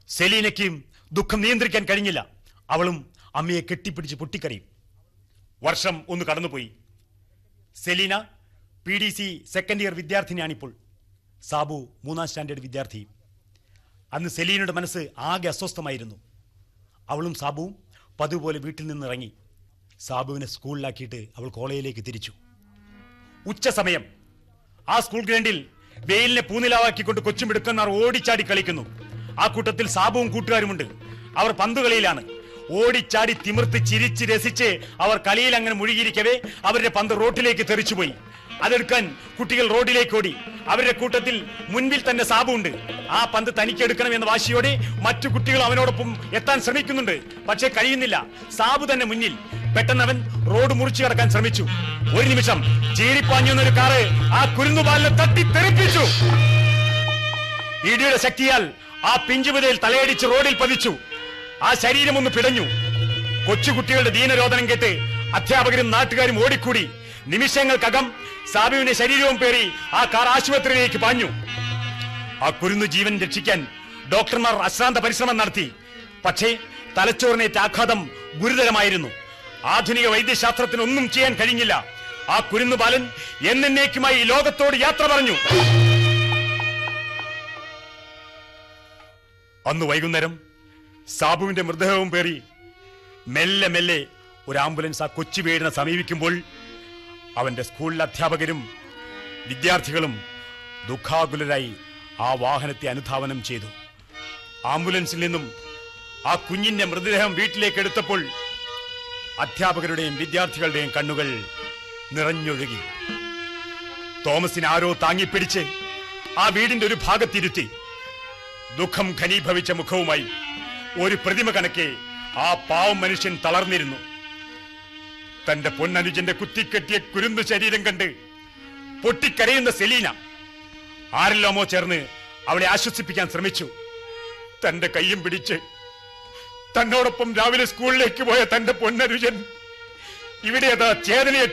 സെലീനയ്ക്കും ദുഃഖം നിയന്ത്രിക്കാൻ കഴിഞ്ഞില്ല അവളും അമ്മയെ കെട്ടിപ്പിടിച്ച് പൊട്ടിക്കരയും വർഷം ഒന്ന് കടന്നുപോയി Selina P D C second year വിദ്യാർത്ഥിനിയാണിപ്പോൾ സാബു മൂന്നാം സ്റ്റാൻഡേർഡ് വിദ്യാർത്ഥി അന്ന് സെലീനയുടെ മനസ്സ് ആകെ അസ്വസ്ഥമായിരുന്നു അവളും സാബുവും പതിവ് പോലെ വീട്ടിൽ നിന്ന് ഇറങ്ങി സാബുവിനെ സ്കൂളിലാക്കിയിട്ട് അവൾ കോളേജിലേക്ക് തിരിച്ചു ഉച്ച സമയം ആ സ്കൂൾ ഗ്രൗണ്ടിൽ വെയിലിനെ പൂനിലാവാക്കിക്കൊണ്ട് കൊച്ചുമിടുക്കന്മാർ ഓടിച്ചാടി കളിക്കുന്നു ആ കൂട്ടത്തിൽ സാബുവും കൂട്ടുകാരുമുണ്ട് അവർ പന്തുകളിയിലാണ് ഓടിച്ചാടി തിമിർത്ത് ചിരിച്ച് രസിച്ച് അവർ കളിയിൽ അങ്ങനെ മുഴുകിയിരിക്കവേ അവരുടെ പന്ത് റോട്ടിലേക്ക് തെറിച്ചുപോയി അതെടുക്കാൻ കുട്ടികൾ റോഡിലേക്ക് ഓടി അവരുടെ കൂട്ടത്തിൽ മുൻപിൽ തന്നെ സാബുണ്ട് ആ പന്ത് തനിക്കെടുക്കണം എന്ന വാശിയോടെ മറ്റു കുട്ടികൾ അവനോടൊപ്പം എത്താൻ ശ്രമിക്കുന്നുണ്ട് പക്ഷേ കഴിയുന്നില്ല സാബു തന്നെ മുന്നിൽ പെട്ടെന്ന് അവൻ റോഡ് മുറിച്ചു കടക്കാൻ ശ്രമിച്ചു ഒരു നിമിഷം ചീറിപ്പാഞ്ഞു എന്നൊരു കാറ് ആ കുരുന്നുപാലിനെ തട്ടി തെറിപ്പിച്ചു ഇടിയുടെ ശക്തിയാൽ ആ പിഞ്ചുപതയിൽ തലയടിച്ച് റോഡിൽ പതിച്ചു ആ ശരീരം ഒന്ന് പിടഞ്ഞു കൊച്ചുകുട്ടികളുടെ ദീനരോധനം കേട്ട് അധ്യാപകരും നാട്ടുകാരും ഓടിക്കൂടി നിമിഷങ്ങൾക്കകം സാബുവിന്റെ ശരീരവും പേറി ആ കാർ ആശുപത്രിയിലേക്ക് പാഞ്ഞു ആ കുരുന്നു ജീവൻ രക്ഷിക്കാൻ ഡോക്ടർമാർ അശ്രാന്ത പരിശ്രമം നടത്തി പക്ഷേ തലച്ചോറിനേറ്റ ആഘാതം ഗുരുതരമായിരുന്നു ആധുനിക വൈദ്യശാസ്ത്രത്തിന് ഒന്നും ചെയ്യാൻ കഴിഞ്ഞില്ല ആ കുരുന്നു ബാലൻ എന്നേക്കുമായി ഈ ലോകത്തോട് യാത്ര പറഞ്ഞു അന്ന് വൈകുന്നേരം സാബുവിന്റെ മൃതദേഹവും പേറി മെല്ലെ മെല്ലെ ഒരു ആംബുലൻസ് ആ കൊച്ചു വീടിനെ സമീപിക്കുമ്പോൾ അവന്റെ സ്കൂളിലെ അധ്യാപകരും വിദ്യാർത്ഥികളും ദുഃഖാകുലരായി ആ വാഹനത്തെ അനുധാവനം ചെയ്തു ആംബുലൻസിൽ നിന്നും ആ കുഞ്ഞിന്റെ മൃതദേഹം വീട്ടിലേക്ക് എടുത്തപ്പോൾ അധ്യാപകരുടെയും വിദ്യാർത്ഥികളുടെയും കണ്ണുകൾ നിറഞ്ഞൊഴുകി തോമസിനെ ആരോ താങ്ങിപ്പിടിച്ച് ആ വീടിന്റെ ഒരു ഭാഗത്തിരുത്തി ദുഃഖം ഘനീഭവിച്ച മുഖവുമായി ഒരു പ്രതിമ കണക്കെ ആ പാവം മനുഷ്യൻ തളർന്നിരുന്നു തന്റെ പൊന്നനുജന്റെ കുത്തിക്കെട്ടിയ കുരുന്നു ശരീരം കണ്ട് പൊട്ടിക്കരയുന്ന സെലീന ആരെല്ലാമോ ചേർന്ന് അവളെ ആശ്വസിപ്പിക്കാൻ ശ്രമിച്ചു തന്റെ കയ്യും പിടിച്ച് തന്നോടൊപ്പം രാവിലെ സ്കൂളിലേക്ക് പോയ തന്റെ പൊന്നനുജൻ ഇവിടെ അതാ ചേതനയെ